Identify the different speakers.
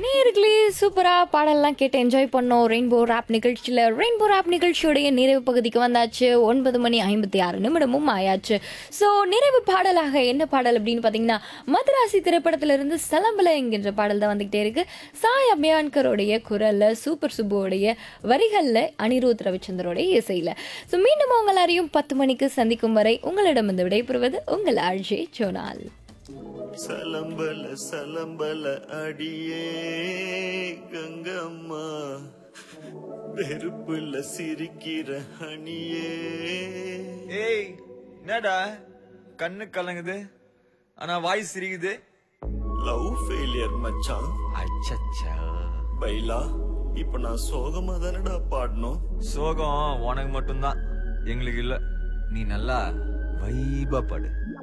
Speaker 1: நேர்களே சூப்பரா பாடல்லாம் கேட்டு என்ஜாய் பண்ணோம் ரெயின்போ ராப் நிகழ்ச்சியில் ரெயின்போ ராப் நிகழ்ச்சியுடைய நிறைவு பகுதிக்கு வந்தாச்சு ஒன்பது மணி ஐம்பத்தி ஆறு நிமிடமும் ஆயாச்சு ஸோ நிறைவு பாடலாக என்ன பாடல் அப்படின்னு பார்த்தீங்கன்னா மதராசி திரைப்படத்திலிருந்து சலம்பல என்கின்ற பாடல் தான் வந்துகிட்டே இருக்கு சாய் அபியான்கருடைய குரல்ல சூப்பர் சுப்புவோடைய வரிகளில் அனிருத் ரவிச்சந்தரோடைய இசையில் ஸோ மீண்டும் உங்கள் எல்லாரையும் பத்து மணிக்கு சந்திக்கும் வரை உங்களிடம் இந்த விடைபெறுவது உங்கள் ஆழ்ஜே சோனால்
Speaker 2: சலம்பல சலம்பல அடியே கங்கம்மா வெறுப்புல சிரிக்கிற ஹனியே
Speaker 3: ஏய் என்னடா கண்ணு கலங்குது ஆனா வாய் சிரிக்குது
Speaker 2: லவ் ஃபெயிலியர் மச்சான்
Speaker 3: அச்சச்சா
Speaker 2: பைலா இப்ப நான் சோகமா தானடா பாடணும்
Speaker 3: சோகம் உனக்கு மட்டும்தான் எங்களுக்கு இல்ல நீ நல்லா வைபா படு